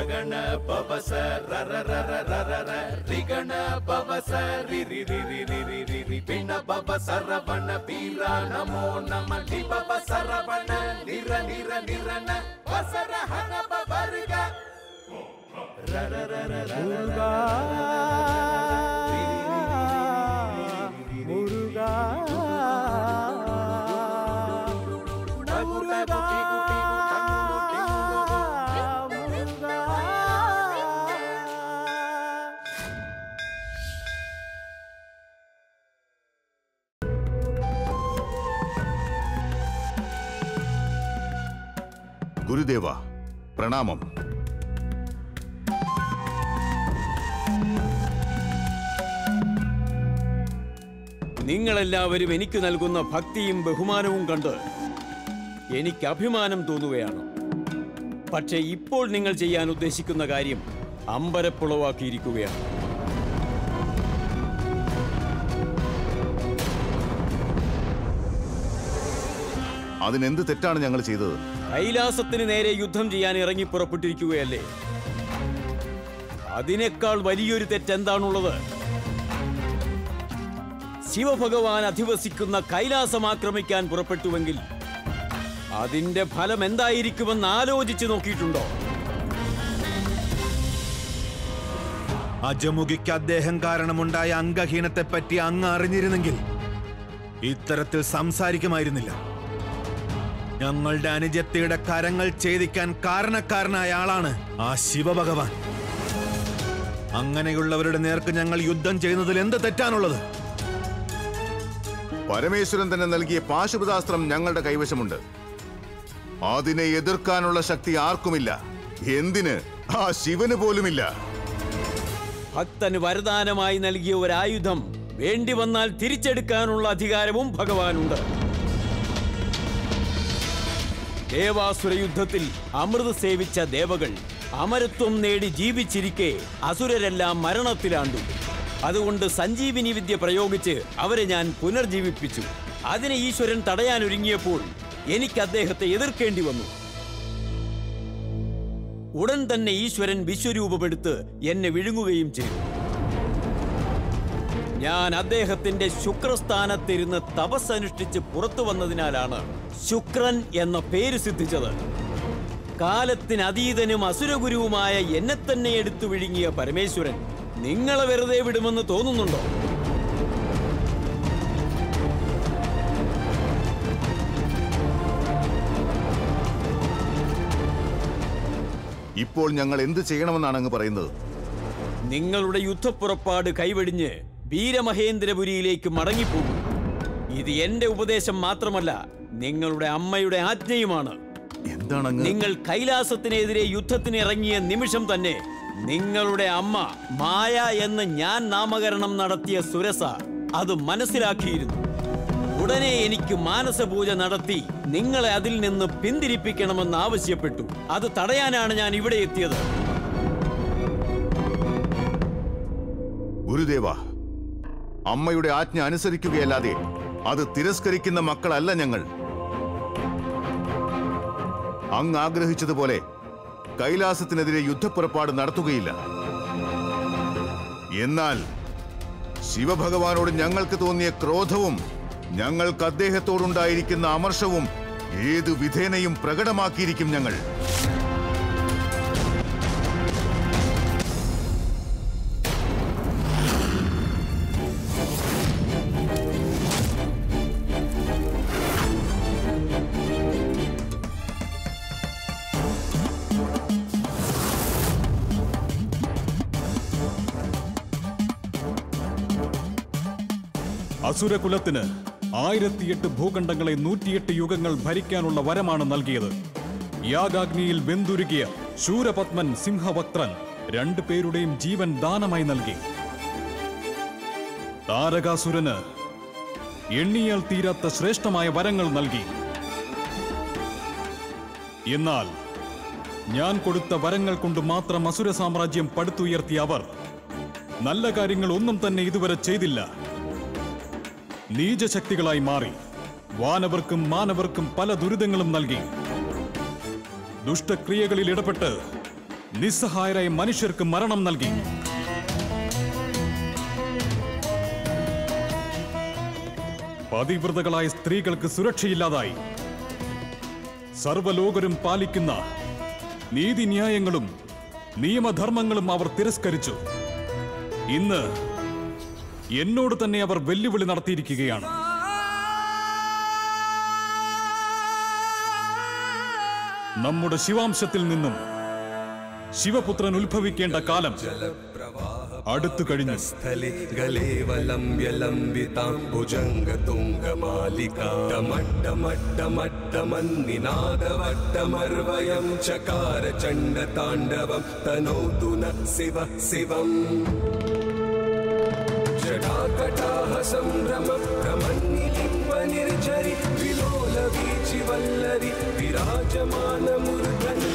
ರಗಣ ಪವಸ ರರ ರರ ರರ ರ ರಿಗಣ ಪವಸ ರಿ ರಿ ರಿ ರಿ ರಿ ರಿ ರಿ ರಿ ಪಿಣ ಪವ ಸರವಣ ಪೀರ ನಮೋ ನಮ ಲಿ ಪವ ಸರವಣ ನಿರ ನಿರ ನಿರನ ವಸರ ಹನ ಪವರ್ಗ ರರ ರರ ರರ முருகா முருகா முருகா முருகா ഗുരുദേവ പ്രണാമം നിങ്ങളെല്ലാവരും എനിക്ക് നൽകുന്ന ഭക്തിയും ബഹുമാനവും കണ്ട് എനിക്ക് അഭിമാനം തോന്നുകയാണ് പക്ഷേ ഇപ്പോൾ നിങ്ങൾ ചെയ്യാൻ ഉദ്ദേശിക്കുന്ന കാര്യം അമ്പരപ്പുളവാക്കിയിരിക്കുകയാണ് അതിനെന്ത് തെറ്റാണ് ഞങ്ങൾ ചെയ്തത് കൈലാസത്തിന് നേരെ യുദ്ധം ചെയ്യാൻ ഇറങ്ങി പുറപ്പെട്ടിരിക്കുകയല്ലേ അതിനേക്കാൾ വലിയൊരു തെറ്റെന്താണുള്ളത് ശിവഭഗവാൻ അധിവസിക്കുന്ന കൈലാസം ആക്രമിക്കാൻ പുറപ്പെട്ടുവെങ്കിൽ അതിന്റെ ഫലം എന്തായിരിക്കുമെന്ന് ആലോചിച്ചു നോക്കിയിട്ടുണ്ടോ അജമുഖിക്ക് അദ്ദേഹം കാരണമുണ്ടായ അംഗഹീനത്തെ പറ്റി അങ്ങ് അറിഞ്ഞിരുന്നെങ്കിൽ ഇത്തരത്തിൽ സംസാരിക്കുമായിരുന്നില്ല ഞങ്ങളുടെ അനുജത്തിയുടെ കരങ്ങൾ ഛേദിക്കാൻ കാരണക്കാരനായ ആളാണ് ആ ശിവഭഗവാൻ അങ്ങനെയുള്ളവരുടെ നേർക്ക് ഞങ്ങൾ യുദ്ധം ചെയ്യുന്നതിൽ എന്ത് തെറ്റാണുള്ളത് പരമേശ്വരൻ തന്നെ നൽകിയ പാശുപതാസ്ത്രം ഞങ്ങളുടെ കൈവശമുണ്ട് അതിനെ എതിർക്കാനുള്ള ശക്തി ആർക്കുമില്ല എന്തിന് ആ ശിവന് പോലുമില്ല ഭക്തന് വരദാനമായി നൽകിയ ഒരു ആയുധം വേണ്ടി വന്നാൽ തിരിച്ചെടുക്കാനുള്ള അധികാരവും ഭഗവാനുണ്ട് ദേവാസുര യുദ്ധത്തിൽ അമൃത് സേവിച്ച ദേവകൾ അമരത്വം നേടി ജീവിച്ചിരിക്കെ അസുരരെല്ലാം മരണത്തിലാണ്ടു അതുകൊണ്ട് സഞ്ജീവിനി വിദ്യ പ്രയോഗിച്ച് അവരെ ഞാൻ പുനർജീവിപ്പിച്ചു അതിനെ ഈശ്വരൻ തടയാനൊരുങ്ങിയപ്പോൾ എനിക്ക് അദ്ദേഹത്തെ എതിർക്കേണ്ടി വന്നു ഉടൻ തന്നെ ഈശ്വരൻ വിശ്വരൂപമെടുത്ത് എന്നെ വിഴുങ്ങുകയും ചെയ്തു ഞാൻ അദ്ദേഹത്തിന്റെ ശുക്രസ്ഥാനത്തിരുന്ന് തപസ് അനുഷ്ഠിച്ച് പുറത്തു വന്നതിനാലാണ് ശുക്രൻ എന്ന പേര് സിദ്ധിച്ചത് കാലത്തിനതീതനും അസുരഗുരുവുമായ എന്നെ തന്നെ എടുത്തു വിഴുങ്ങിയ പരമേശ്വരൻ നിങ്ങളെ വെറുതെ വിടുമെന്ന് തോന്നുന്നുണ്ടോ ഇപ്പോൾ ഞങ്ങൾ എന്ത് ചെയ്യണമെന്നാണ് അങ്ങ് പറയുന്നത് നിങ്ങളുടെ യുദ്ധപ്പുറപ്പാട് കൈവെടിഞ്ഞ് വീരമഹേന്ദ്രപുരിയിലേക്ക് മടങ്ങിപ്പോകും ഇത് എന്റെ ഉപദേശം മാത്രമല്ല നിങ്ങളുടെ അമ്മയുടെ ആജ്ഞയുമാണ് എന്താണ് അങ്ങ് നിങ്ങൾ കൈലാസത്തിനെതിരെ യുദ്ധത്തിന് ഇറങ്ങിയ നിമിഷം തന്നെ നിങ്ങളുടെ അമ്മ മായ എന്ന് ഞാൻ നാമകരണം നടത്തിയ സുരസ അത് മനസ്സിലാക്കിയിരുന്നു ഉടനെ എനിക്ക് മാനസപൂജ നടത്തി നിങ്ങളെ അതിൽ നിന്ന് പിന്തിരിപ്പിക്കണമെന്ന് ആവശ്യപ്പെട്ടു അത് തടയാനാണ് ഞാൻ ഇവിടെ എത്തിയത് ഗുരുദേവ അമ്മയുടെ ആജ്ഞ അനുസരിക്കുകയല്ലാതെ അത് തിരസ്കരിക്കുന്ന മക്കളല്ല ഞങ്ങൾ അങ്ങ് ആഗ്രഹിച്ചതുപോലെ കൈലാസത്തിനെതിരെ യുദ്ധപ്പുറപ്പാട് നടത്തുകയില്ല എന്നാൽ ശിവഭഗവാനോട് ഞങ്ങൾക്ക് തോന്നിയ ക്രോധവും ഞങ്ങൾക്ക് അദ്ദേഹത്തോടുണ്ടായിരിക്കുന്ന അമർഷവും ഏതു വിധേനയും പ്രകടമാക്കിയിരിക്കും ഞങ്ങൾ അസുരകുലത്തിന് ആയിരത്തിയെട്ട് ഭൂഖണ്ഡങ്ങളെ നൂറ്റിയെട്ട് യുഗങ്ങൾ ഭരിക്കാനുള്ള വരമാണ് നൽകിയത് യാഗാഗ്നിയിൽ വെന്തുരുകിയ ശൂരപത്മൻ സിംഹവക്ത്രൻ രണ്ടു പേരുടെയും ജീവൻ ദാനമായി നൽകി താരകാസുരന് എണ്ണിയാൽ തീരാത്ത ശ്രേഷ്ഠമായ വരങ്ങൾ നൽകി എന്നാൽ ഞാൻ കൊടുത്ത വരങ്ങൾ കൊണ്ട് മാത്രം അസുര സാമ്രാജ്യം പടുത്തുയർത്തിയ അവർ നല്ല കാര്യങ്ങൾ ഒന്നും തന്നെ ഇതുവരെ ചെയ്തില്ല നീചശക്തികളായി മാറി വാനവർക്കും മാനവർക്കും പല ദുരിതങ്ങളും നൽകി ദുഷ്ടക്രിയകളിൽ ഇടപെട്ട് നിസ്സഹായരായ മനുഷ്യർക്ക് മരണം നൽകി പതിവ്രതകളായ സ്ത്രീകൾക്ക് സുരക്ഷയില്ലാതായി സർവലോകരും പാലിക്കുന്ന നീതിന്യായങ്ങളും നിയമധർമ്മങ്ങളും അവർ തിരസ്കരിച്ചു ഇന്ന് എന്നോട് തന്നെ അവർ വെല്ലുവിളി നടത്തിയിരിക്കുകയാണ് നമ്മുടെ ശിവാംശത്തിൽ നിന്നും ശിവപുത്രൻ ഉത്ഭവിക്കേണ്ട കാലം അടുത്തു കഴിഞ്ഞു स्थले गलेवलम्ब्य लम्बितां भुजङ्गतुङ्गमालिका डमड्डमड्डमड्डमन्निनादवड्डमर्वयं चकार चण्डताण्डवं तनोतु न शिव शिवम् जटाकटाः सम्भ्रम भ्रमन्निलिम्ब निर्झरि विलोल वीचिवल्लरि विराजमानमूर्धनि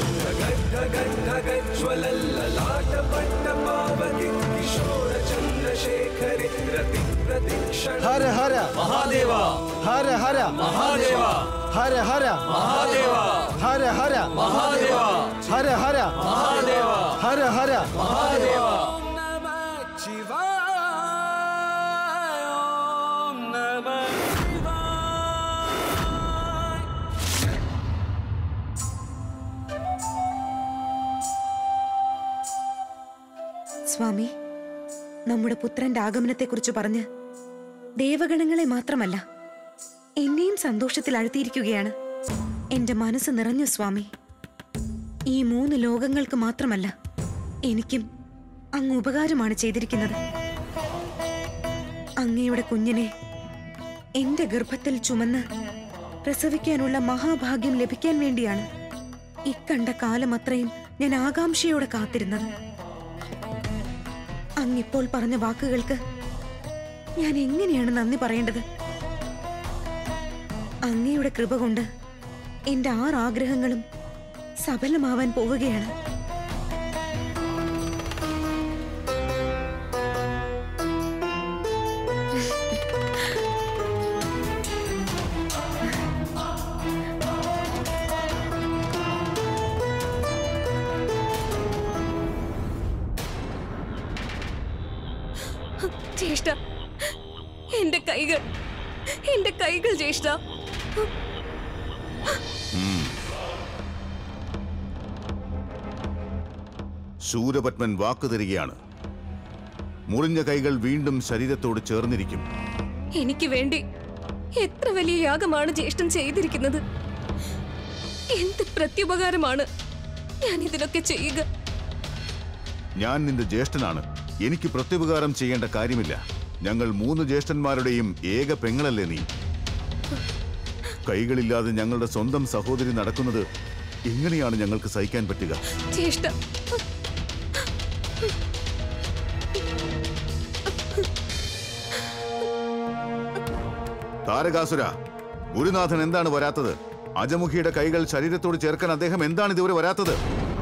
गड्ढगड्ढगज्ज्वलल्ललाटपट्टपावति किशोर चन्द्रशेखरि रति प्रतीक्षण ഹര ഹര महादेव ഹര ഹര महादेव ഹര ഹര महादेव ഹര ഹര महादेव ഹര ഹര महादेव ഹര ഹര महादेव नमः शिवाय ॐ नमः शिवाय സ്വാമി നമ്മുടെ പുത്രന്റെ ആഗമനത്തെക്കുറിച്ച് പറഞ്ഞ് ദേവഗണങ്ങളെ മാത്രമല്ല എന്നെയും സന്തോഷത്തിൽ അഴുത്തിയിരിക്കുകയാണ് എന്റെ മനസ്സ് നിറഞ്ഞു സ്വാമി ഈ മൂന്ന് ലോകങ്ങൾക്ക് മാത്രമല്ല എനിക്കും അങ്ങ് ഉപകാരമാണ് ചെയ്തിരിക്കുന്നത് അങ്ങയുടെ കുഞ്ഞിനെ എന്റെ ഗർഭത്തിൽ ചുമന്ന് പ്രസവിക്കാനുള്ള മഹാഭാഗ്യം ലഭിക്കാൻ വേണ്ടിയാണ് ഇക്കണ്ട കാലം അത്രയും ഞാൻ ആകാംക്ഷയോടെ കാത്തിരുന്നത് അങ്ങിപ്പോൾ പറഞ്ഞ വാക്കുകൾക്ക് ഞാൻ എങ്ങനെയാണ് നന്ദി പറയേണ്ടത് അങ്ങയുടെ കൃപ കൊണ്ട് എന്റെ ആറ് ആഗ്രഹങ്ങളും സഫലമാവാൻ പോവുകയാണ് ജ്യേഷ്ഠ എന്റെ കൈകൾ എന്റെ കൈകൾ ജ്യേഷ്ഠ ശൂരപത്മൻ വാക്ക് തരികയാണ് മുറിഞ്ഞ കൈകൾ വീണ്ടും ശരീരത്തോട് ചേർന്നിരിക്കും എനിക്ക് വേണ്ടി എത്ര വലിയ യാഗമാണ് ജ്യേഷ്ഠൻ ചെയ്തിരിക്കുന്നത് എന്ത് പ്രത്യുപകാരമാണ് ഞാൻ ഇതിനൊക്കെ ചെയ്യുക ഞാൻ നിന്റെ ജ്യേഷ്ഠനാണ് എനിക്ക് പ്രത്യുപകാരം ചെയ്യേണ്ട കാര്യമില്ല ഞങ്ങൾ മൂന്ന് ജ്യേഷ്ഠന്മാരുടെയും ഏക പെങ്ങളല്ലേ നീ കൈകളില്ലാതെ ഞങ്ങളുടെ സ്വന്തം സഹോദരി നടക്കുന്നത് എങ്ങനെയാണ് ഞങ്ങൾക്ക് സഹിക്കാൻ പറ്റുക ജ്യേഷ്ഠ താരകാസുര ഗുരുനാഥൻ എന്താണ് വരാത്തത് അജമുഖിയുടെ കൈകൾ ശരീരത്തോട് ചേർക്കാൻ അദ്ദേഹം എന്താണ് ഇതുവരെ വരാത്തത്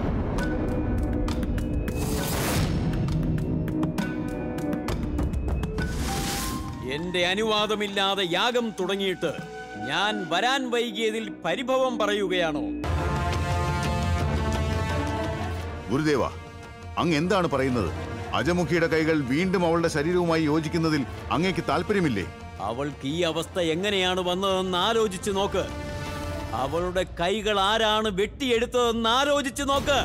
എന്റെ അനുവാദമില്ലാതെ യാഗം തുടങ്ങിയിട്ട് ഞാൻ വരാൻ വൈകിയതിൽ പരിഭവം പറയുകയാണോ ഗുരുദേവ അങ്ങ് എന്താണ് പറയുന്നത് അജമുഖിയുടെ കൈകൾ വീണ്ടും അവളുടെ ശരീരവുമായി യോജിക്കുന്നതിൽ അങ്ങേക്ക് താല്പര്യമില്ലേ അവൾക്ക് ഈ അവസ്ഥ എങ്ങനെയാണ് വന്നതെന്ന് ആലോചിച്ചു നോക്ക് അവളുടെ കൈകൾ ആരാണ് വെട്ടിയെടുത്തതെന്ന് ആലോചിച്ചു നോക്ക്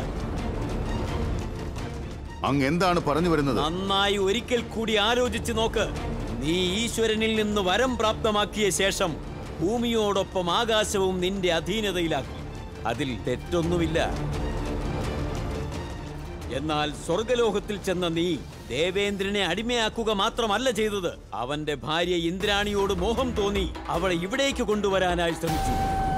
അങ്ങ് എന്താണ് പറഞ്ഞു വരുന്നത് നന്നായി ഒരിക്കൽ കൂടി ആലോചിച്ചു നോക്ക് നീ ഈശ്വരനിൽ നിന്ന് വരം പ്രാപ്തമാക്കിയ ശേഷം ഭൂമിയോടൊപ്പം ആകാശവും നിന്റെ അധീനതയിലാക്കി അതിൽ തെറ്റൊന്നുമില്ല എന്നാൽ സ്വർഗലോകത്തിൽ ചെന്ന നീ ദേവേന്ദ്രനെ അടിമയാക്കുക മാത്രമല്ല ചെയ്തത് അവന്റെ ഭാര്യ ഇന്ദ്രാണിയോട് മോഹം തോന്നി അവളെ ഇവിടേക്ക് കൊണ്ടുവരാനായി ശ്രമിച്ചു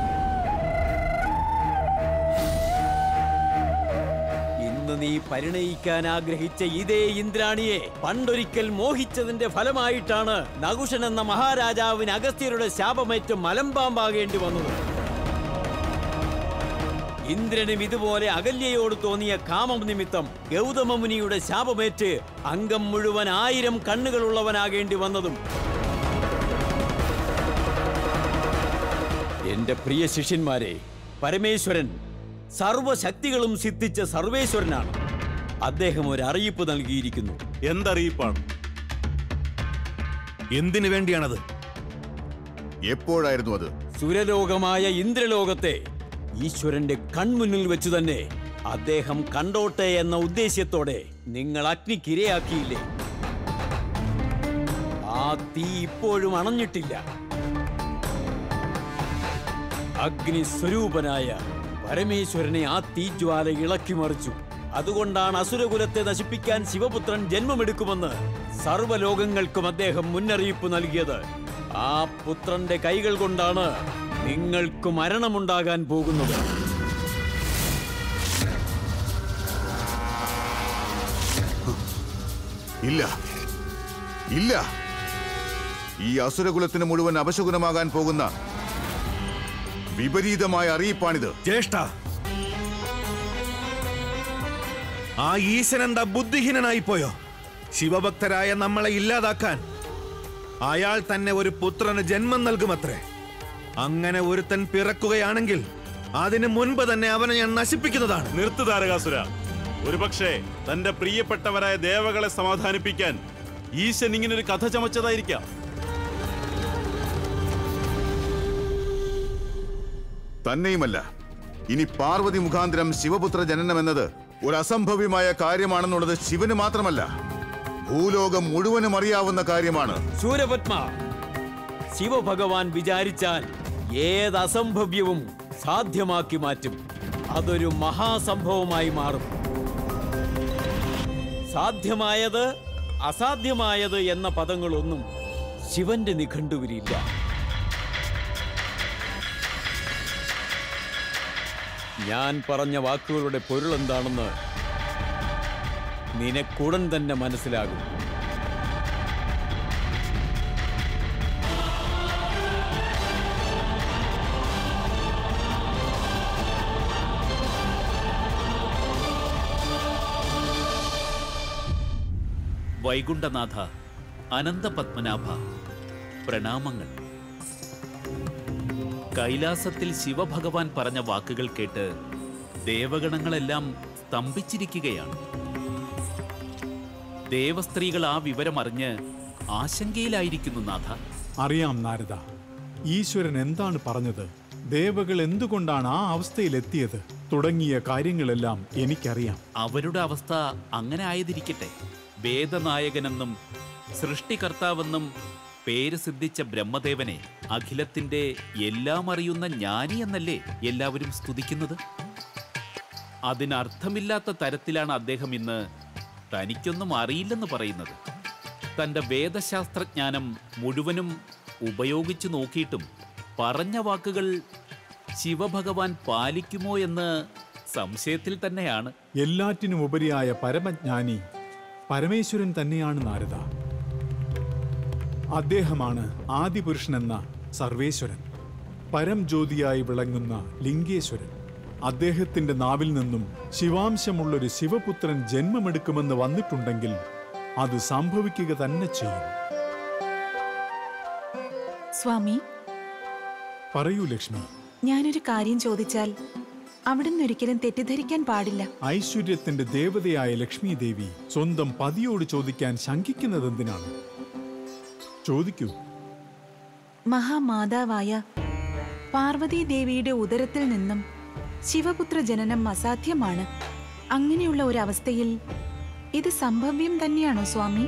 ഇന്ന് നീ പരിണയിക്കാൻ ആഗ്രഹിച്ച ഇതേ ഇന്ദ്രാണിയെ പണ്ടൊരിക്കൽ മോഹിച്ചതിന്റെ ഫലമായിട്ടാണ് നകുഷൻ എന്ന മഹാരാജാവിന് അഗസ്ത്യരുടെ ശാപമേറ്റ് മലമ്പാമ്പാകേണ്ടി വന്നത് ഇന്ദ്രനും ഇതുപോലെ അകല്യയോട് തോന്നിയ കാമം നിമിത്തം ഗൗതമ മുനിയുടെ ശാപമേറ്റ് അംഗം മുഴുവൻ ആയിരം കണ്ണുകളുള്ളവനാകേണ്ടി വന്നതും എന്റെ പ്രിയ ശിഷ്യന്മാരെ പരമേശ്വരൻ സർവശക്തികളും സിദ്ധിച്ച സർവേശ്വരനാണ് അദ്ദേഹം ഒരു അറിയിപ്പ് നൽകിയിരിക്കുന്നു എന്തറിയിപ്പാണ് എന്തിനു വേണ്ടിയാണത് എപ്പോഴായിരുന്നു അത് സുരലോകമായ ഇന്ദ്രലോകത്തെ ഈശ്വരന്റെ കൺമുന്നിൽ വെച്ച് തന്നെ അദ്ദേഹം കണ്ടോട്ടെ എന്ന ഉദ്ദേശ്യത്തോടെ നിങ്ങൾ അഗ്നിക്കിരയാക്കിയില്ലേ ആ തീ ഇപ്പോഴും അണഞ്ഞിട്ടില്ല അഗ്നി സ്വരൂപനായ പരമേശ്വരനെ ആ തീജ്വാല ഇളക്കി മറിച്ചു അതുകൊണ്ടാണ് അസുരകുലത്തെ നശിപ്പിക്കാൻ ശിവപുത്രൻ ജന്മമെടുക്കുമെന്ന് സർവ്വലോകങ്ങൾക്കും അദ്ദേഹം മുന്നറിയിപ്പ് നൽകിയത് ആ പുത്രന്റെ കൈകൾ കൊണ്ടാണ് നിങ്ങൾക്ക് മരണമുണ്ടാകാൻ പോകുന്നത് ഇല്ല ഇല്ല ഈ അസുരകുലത്തിന് മുഴുവൻ അപശകുനമാകാൻ പോകുന്ന വിപരീതമായ അറിയിപ്പാണിത് ജ്യേഷ്ഠ ആ ഈശനെന്താ ബുദ്ധിഹീനനായി പോയോ ശിവഭക്തരായ നമ്മളെ ഇല്ലാതാക്കാൻ അയാൾ തന്നെ ഒരു പുത്രന് ജന്മം നൽകുമത്രേ അങ്ങനെ ഒരുത്തൻ പിറക്കുകയാണെങ്കിൽ അതിനു മുൻപ് തന്നെ അവനെ ഞാൻ നശിപ്പിക്കുന്നതാണ് നിർത്തു താരകാസുര ഒരുപക്ഷെ തന്റെ പ്രിയപ്പെട്ടവരായ ദേവകളെ സമാധാനിപ്പിക്കാൻ ഈശൻ ഇങ്ങനെ ഒരു കഥ ചമച്ചതായിരിക്കാം തന്നെയുമല്ല ഇനി പാർവതി മുഖാന്തരം ശിവപുത്ര ജനനം എന്നത് ഒരു അസംഭവ്യമായ കാര്യമാണെന്നുള്ളത് ശിവന് മാത്രമല്ല ഭൂലോകം മുഴുവനും അറിയാവുന്ന കാര്യമാണ് സൂര്യപത്മ ശിവഭഗവാൻ വിചാരിച്ചാൽ ഏത് അസംഭവ്യവും സാധ്യമാക്കി മാറ്റും അതൊരു മഹാസംഭവമായി മാറും സാധ്യമായത് അസാധ്യമായത് എന്ന പദങ്ങളൊന്നും ശിവന്റെ നിഘണ്ടുവിലില്ല ഞാൻ പറഞ്ഞ വാക്കുകളുടെ പൊരുളെന്താണെന്ന് നിനക്കുടൻ തന്നെ മനസ്സിലാകും വൈകുണ്ഠനാഥ അനന്തപത്മനാഭ പ്രണാമങ്ങൾ കൈലാസത്തിൽ ശിവഭഗവാൻ പറഞ്ഞ വാക്കുകൾ കേട്ട് ദേവഗണങ്ങളെല്ലാം സ്തംഭിച്ചിരിക്കുകയാണ് ദേവസ്ത്രീകൾ ആ വിവരം അറിഞ്ഞ് ആശങ്കയിലായിരിക്കുന്നു നാഥ അറിയാം നാരദ ഈശ്വരൻ എന്താണ് പറഞ്ഞത് ദേവകൾ എന്തുകൊണ്ടാണ് ആ അവസ്ഥയിലെത്തിയത് തുടങ്ങിയ കാര്യങ്ങളെല്ലാം എനിക്കറിയാം അവരുടെ അവസ്ഥ അങ്ങനെ ആയതിരിക്കട്ടെ വേദനായകനെന്നും സൃഷ്ടികർത്താവെന്നും പേര് സിദ്ധിച്ച ബ്രഹ്മദേവനെ അഖിലത്തിന്റെ എല്ലാം അറിയുന്ന ജ്ഞാനി എന്നല്ലേ എല്ലാവരും സ്തുതിക്കുന്നത് അതിനർത്ഥമില്ലാത്ത തരത്തിലാണ് അദ്ദേഹം ഇന്ന് തനിക്കൊന്നും അറിയില്ലെന്ന് പറയുന്നത് തന്റെ വേദശാസ്ത്രജ്ഞാനം മുഴുവനും ഉപയോഗിച്ചു നോക്കിയിട്ടും പറഞ്ഞ വാക്കുകൾ ശിവഭഗവാൻ പാലിക്കുമോ എന്ന് സംശയത്തിൽ തന്നെയാണ് എല്ലാറ്റിനും ഉപരിയായ പരമജ്ഞാനി പരമേശ്വരൻ തന്നെയാണ് നാരദ അദ്ദേഹമാണ് ആദിപുരുഷനെന്ന സർവേശ്വരൻ പരംജ്യോതിയായി വിളങ്ങുന്ന ലിംഗേശ്വരൻ അദ്ദേഹത്തിന്റെ നാവിൽ നിന്നും ശിവാംശമുള്ളൊരു ശിവപുത്രൻ ജന്മമെടുക്കുമെന്ന് വന്നിട്ടുണ്ടെങ്കിൽ അത് സംഭവിക്കുക തന്നെ ചെയ്യും സ്വാമി പറയൂ ലക്ഷ്മി ഞാനൊരു കാര്യം ചോദിച്ചാൽ അവിടുന്ന് ഒരിക്കലും തെറ്റിദ്ധരിക്കാൻ പാടില്ല ഐശ്വര്യത്തിന്റെ ദേവതയായ ലക്ഷ്മി ദേവി സ്വന്തം പതിയോട് ചോദിക്കാൻ ശങ്കിക്കുന്നതെന്തിനാണ് ചോദിക്കൂ മഹാമാതാവായ പാർവതീ ദേവിയുടെ ഉദരത്തിൽ നിന്നും ശിവപുത്ര ജനനം അസാധ്യമാണ് അങ്ങനെയുള്ള ഒരു അവസ്ഥയിൽ ഇത് സംഭവ്യം തന്നെയാണോ സ്വാമി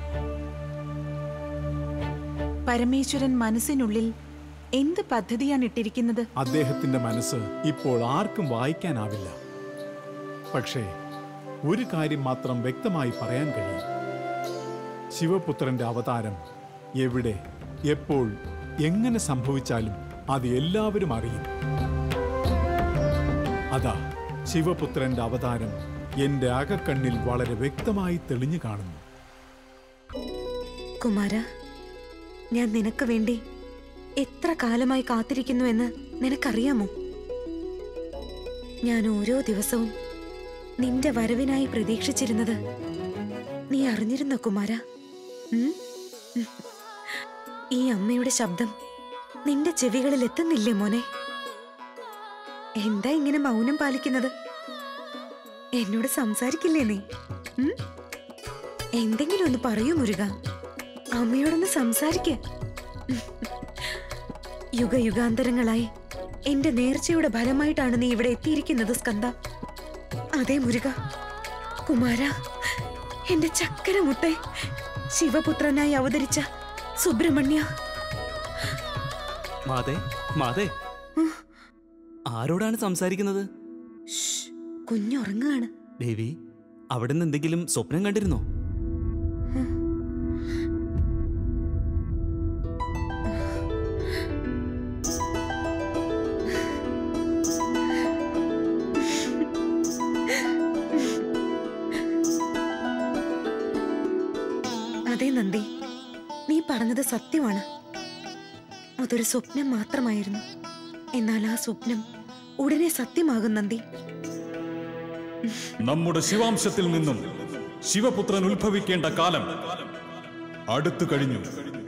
പരമേശ്വരൻ മനസ്സിനുള്ളിൽ എന്ത് പദ്ധതിയാണ് ഇട്ടിരിക്കുന്നത് അദ്ദേഹത്തിന്റെ മനസ്സ് ഇപ്പോൾ ആർക്കും വായിക്കാനാവില്ല പക്ഷേ ഒരു കാര്യം മാത്രം വ്യക്തമായി പറയാൻ കഴിയും ശിവപുത്രന്റെ അവതാരം എവിടെ എപ്പോൾ എങ്ങനെ സംഭവിച്ചാലും അത് എല്ലാവരും അറിയും അതാ ശിവപുത്രന്റെ അവതാരം എന്റെ അകക്കണ്ണിൽ വളരെ വ്യക്തമായി തെളിഞ്ഞു കാണുന്നു കുമാര ഞാൻ നിനക്ക് വേണ്ടി എത്ര കാലമായി കാത്തിരിക്കുന്നു എന്ന് നിനക്കറിയാമോ ഞാൻ ഓരോ ദിവസവും നിന്റെ വരവിനായി പ്രതീക്ഷിച്ചിരുന്നത് നീ അറിഞ്ഞിരുന്നോ കുമാര ഉം? ഉം. ഈ അമ്മയുടെ ശബ്ദം നിന്റെ ചെവികളിൽ എത്തുന്നില്ലേ മോനെ എന്താ ഇങ്ങനെ മൗനം പാലിക്കുന്നത് എന്നോട് സംസാരിക്കില്ലേ നീ ഉം? എന്തെങ്കിലും ഒന്ന് പറയൂ മുരുക അമ്മയോടൊന്ന് സംസാരിക്ക യുഗയുഗാന്തരങ്ങളായി എന്റെ നേർച്ചയുടെ ഫലമായിട്ടാണ് നീ ഇവിടെ എത്തിയിരിക്കുന്നത് സ്കന്ദ അതെ മുരുക കുമാര എന്റെ ചക്കര മുത്തെ ശിവപുത്രനായി അവതരിച്ച സുബ്രഹ്മണ്യ മാതേ മാതേ ആരോടാണ് സംസാരിക്കുന്നത് കുഞ്ഞുറങ്ങാണ് ദേവി അവിടെ നിന്ന് എന്തെങ്കിലും സ്വപ്നം കണ്ടിരുന്നോ അതെ നന്ദി നീ പറഞ്ഞത് സത്യമാണ് അതൊരു സ്വപ്നം മാത്രമായിരുന്നു എന്നാൽ ആ സ്വപ്നം ഉടനെ സത്യമാകും നന്ദി നമ്മുടെ ശിവാംശത്തിൽ നിന്നും ശിവപുത്രൻ ഉത്ഭവിക്കേണ്ട കാലം അടുത്തു കഴിഞ്ഞു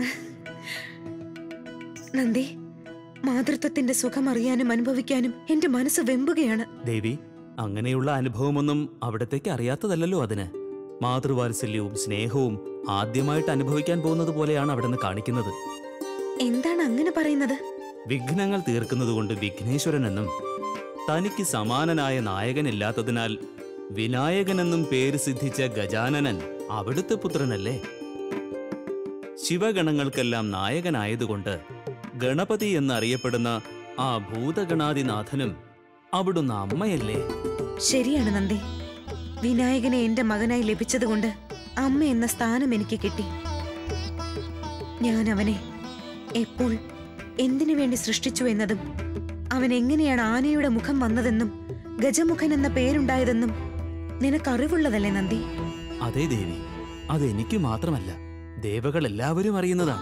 നന്ദി മാതൃത്വത്തിന്റെ സുഖം അറിയാനും അനുഭവിക്കാനും എന്റെ മനസ്സ് വെമ്പുകയാണ് ദേവി അങ്ങനെയുള്ള അനുഭവമൊന്നും അവിടത്തേക്ക് അറിയാത്തതല്ലല്ലോ അതിന് മാതൃവാത്സല്യവും സ്നേഹവും ആദ്യമായിട്ട് അനുഭവിക്കാൻ പോകുന്നത് പോലെയാണ് അവിടെ നിന്ന് കാണിക്കുന്നത് എന്താണ് അങ്ങനെ പറയുന്നത് വിഘ്നങ്ങൾ തീർക്കുന്നതുകൊണ്ട് വിഘ്നേശ്വരനെന്നും തനിക്ക് സമാനനായ നായകനില്ലാത്തതിനാൽ വിനായകനെന്നും പേര് സിദ്ധിച്ച ഗജാനനൻ അവിടുത്തെ പുത്രനല്ലേ ശിവഗണങ്ങൾക്കെല്ലാം നായകനായതുകൊണ്ട് ഗണപതി എന്നറിയപ്പെടുന്ന ആ ഭൂതഗണാദിനാഥനും അവിടുന്ന് അമ്മയല്ലേ ശരിയാണ് നന്ദി വിനായകനെ എന്റെ മകനായി ലഭിച്ചതുകൊണ്ട് അമ്മ എന്ന സ്ഥാനം എനിക്ക് കിട്ടി ഞാൻ അവനെ എപ്പോൾ എന്തിനു വേണ്ടി സൃഷ്ടിച്ചു എന്നതും അവൻ എങ്ങനെയാണ് ആനയുടെ മുഖം വന്നതെന്നും ഗജമുഖൻ എന്ന പേരുണ്ടായതെന്നും നിനക്കറിവുള്ളതല്ലേ നന്ദി അതേ ദേവി അതെനിക്ക് മാത്രമല്ല ദേവകൾ എല്ലാവരും അറിയുന്നതാണ്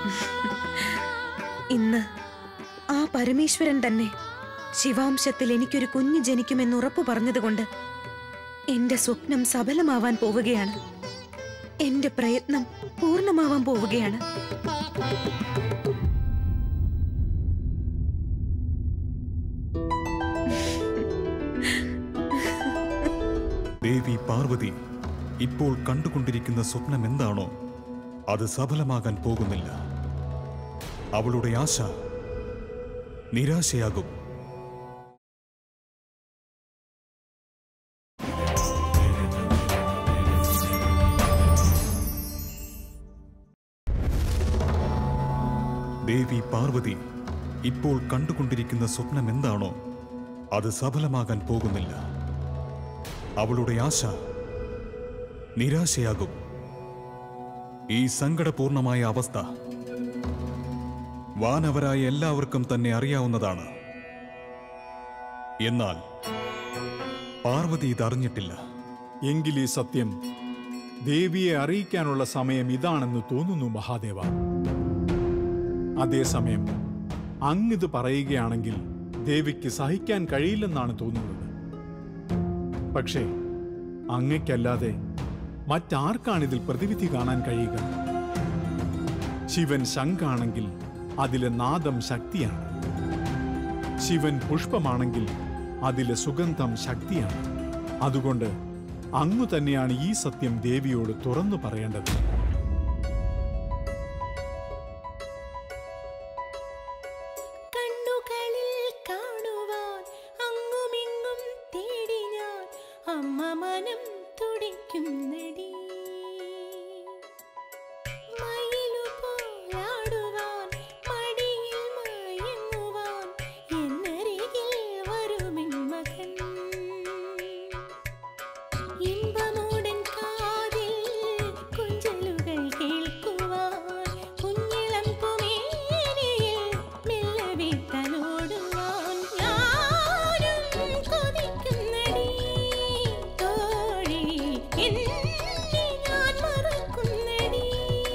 ഇന്ന് ആ പരമേശ്വരൻ തന്നെ ശിവാംശത്തിൽ എനിക്കൊരു കുഞ്ഞ് ജനിക്കുമെന്ന് ഉറപ്പു പറഞ്ഞതുകൊണ്ട് എന്റെ സ്വപ്നം സഫലമാവാൻ പോവുകയാണ് എന്റെ പ്രയത്നം പൂർണ്ണമാവാൻ പോവുകയാണ് ദേവി പാർവതി ഇപ്പോൾ കണ്ടുകൊണ്ടിരിക്കുന്ന സ്വപ്നം എന്താണോ അത് സഫലമാകാൻ പോകുന്നില്ല അവളുടെ ആശ നിരാശയാകും ദേവി പാർവതി ഇപ്പോൾ കണ്ടുകൊണ്ടിരിക്കുന്ന സ്വപ്നം എന്താണോ അത് സഫലമാകാൻ പോകുന്നില്ല അവളുടെ ആശ നിരാശയാകും ഈ സങ്കടപൂർണമായ അവസ്ഥ വാനവരായ എല്ലാവർക്കും തന്നെ അറിയാവുന്നതാണ് എന്നാൽ പാർവതി ഇതറിഞ്ഞിട്ടില്ല എങ്കിൽ ഈ സത്യം ദേവിയെ അറിയിക്കാനുള്ള സമയം ഇതാണെന്ന് തോന്നുന്നു മഹാദേവ അതേസമയം അങ്ങിത് പറയുകയാണെങ്കിൽ ദേവിക്ക് സഹിക്കാൻ കഴിയില്ലെന്നാണ് തോന്നുന്നത് പക്ഷേ അങ്ങയ്ക്കല്ലാതെ മറ്റാർക്കാണിതിൽ പ്രതിവിധി കാണാൻ കഴിയുക ശിവൻ ശംഖാണെങ്കിൽ അതിലെ നാദം ശക്തിയാണ് ശിവൻ പുഷ്പമാണെങ്കിൽ അതിലെ സുഗന്ധം ശക്തിയാണ് അതുകൊണ്ട് അങ്ങു തന്നെയാണ് ഈ സത്യം ദേവിയോട് തുറന്നു പറയേണ്ടത് കണ്ണുകളിൽ കാണുവാൻ അങ്ങുമിങ്ങും തേടി ഞാൻ അമ്മ മനം തുടിക്കുന്നടി മയിലുപോലാടുവാൻ മടിയിൽ മയങ്ങുവാൻ എന്നരികിൽ വരുമിൻ മകൻ ഇമ്പമൂടൻ കാതിൽ കുഞ്ചലുകൾ കേൾക്കുവാൻ കുഞ്ഞിളം കുമേനിയിൽ മെല്ലവേ തലോടുവാൻ ഞാനും കൊതിക്കുന്നടി തോഴി എന്നെ ഞാൻ മറക്കുന്നടി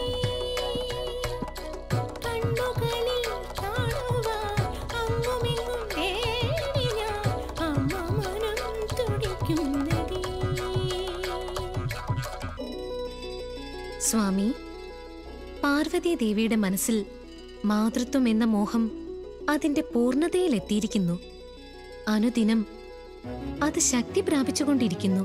കണ്ണുകളിൽ കാണുവാൻ അങ്ങുമിങ്ങും തേടി ഞാൻ അമ്മ മനം തുടിക്കുന്നടി സ്വാമി പാർവതി ദേവിയുടെ മനസ്സിൽ മാതൃത്വം എന്ന മോഹം അതിന്റെ പൂർണ്ണതയിലെത്തിയിരിക്കുന്നു അനുദിനം അത് ശക്തി പ്രാപിച്ചുകൊണ്ടിരിക്കുന്നു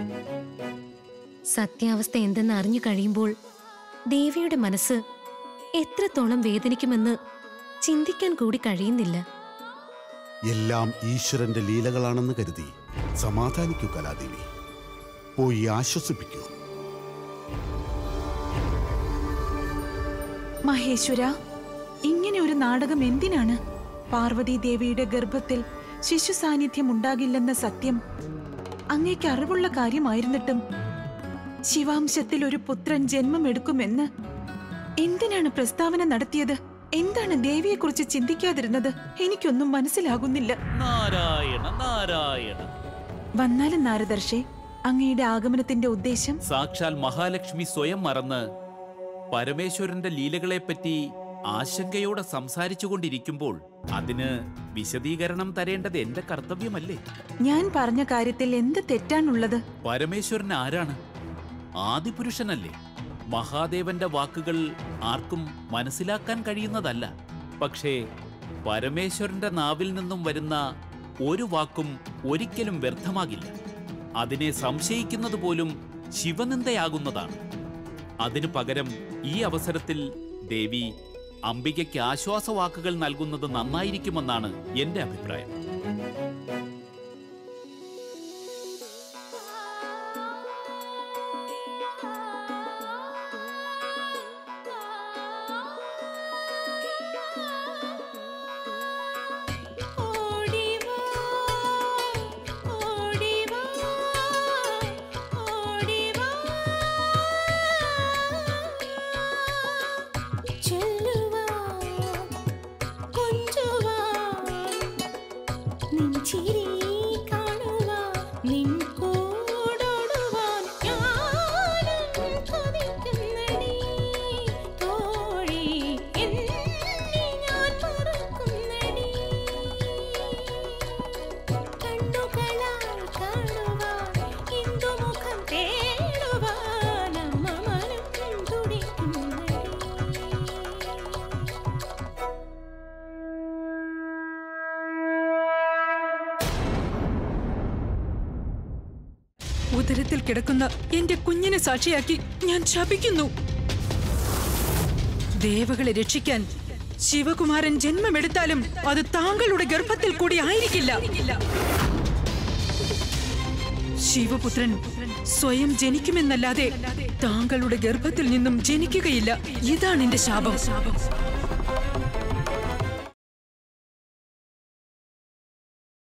സത്യാവസ്ഥ എന്തെന്ന് അറിഞ്ഞു കഴിയുമ്പോൾ ദേവിയുടെ മനസ്സ് എത്രത്തോളം വേദനിക്കുമെന്ന് ചിന്തിക്കാൻ കൂടി കഴിയുന്നില്ല എല്ലാം ഈശ്വരന്റെ ലീലകളാണെന്ന് കരുതി സമാധാനിക്കൂ കലാദേവി പോയി ആശ്വസിപ്പിക്കൂ മഹേശ്വര ഇങ്ങനെ ഒരു നാടകം എന്തിനാണ് പാർവതി ദേവിയുടെ ഗർഭത്തിൽ ശിശു സാന്നിധ്യം ഉണ്ടാകില്ലെന്ന സത്യം അങ്ങേക്ക് അറിവുള്ള കാര്യമായിരുന്നിട്ടും ശിവാംശത്തിൽ ഒരു പുത്രൻ ജന്മമെടുക്കുമെന്ന് എന്തിനാണ് പ്രസ്താവന നടത്തിയത് എന്താണ് ദേവിയെക്കുറിച്ച് ചിന്തിക്കാതിരുന്നത് എനിക്കൊന്നും മനസ്സിലാകുന്നില്ല നാരായണ നാരായണ വന്നാലും നാരദർശേ അങ്ങയുടെ ആഗമനത്തിന്റെ ഉദ്ദേശം സാക്ഷാൽ മഹാലക്ഷ്മി സ്വയം മറന്ന് പരമേശ്വരന്റെ ലീലകളെപ്പറ്റി ആശങ്കയോടെ സംസാരിച്ചു കൊണ്ടിരിക്കുമ്പോൾ അതിന് വിശദീകരണം തരേണ്ടത് എന്റെ കർത്തവ്യമല്ലേ ഞാൻ പറഞ്ഞ കാര്യത്തിൽ എന്ത് തെറ്റാണുള്ളത് പരമേശ്വരൻ ആരാണ് ആദിപുരുഷനല്ലേ മഹാദേവന്റെ വാക്കുകൾ ആർക്കും മനസ്സിലാക്കാൻ കഴിയുന്നതല്ല പക്ഷേ പരമേശ്വരന്റെ നാവിൽ നിന്നും വരുന്ന ഒരു വാക്കും ഒരിക്കലും വ്യർത്ഥമാകില്ല അതിനെ സംശയിക്കുന്നത് പോലും ശിവനിന്ദയാകുന്നതാണ് അതിനു പകരം ഈ അവസരത്തിൽ ദേവി അംബികയ്ക്ക് ആശ്വാസവാക്കുകൾ നൽകുന്നത് നന്നായിരിക്കുമെന്നാണ് എന്റെ അഭിപ്രായം ഉദരത്തിൽ കിടക്കുന്ന എന്റെ കുഞ്ഞിനെ സാക്ഷിയാക്കി ഞാൻ ശപിക്കുന്നു ദേവകളെ രക്ഷിക്കാൻ ശിവകുമാരൻ ജന്മമെടുത്താലും അത് താങ്കളുടെ ഗർഭത്തിൽ കൂടി ആയിരിക്കില്ല ശിവപുത്രൻ സ്വയം ജനിക്കുമെന്നല്ലാതെ താങ്കളുടെ ഗർഭത്തിൽ നിന്നും ജനിക്കുകയില്ല ഇതാണ് എന്റെ ശാപം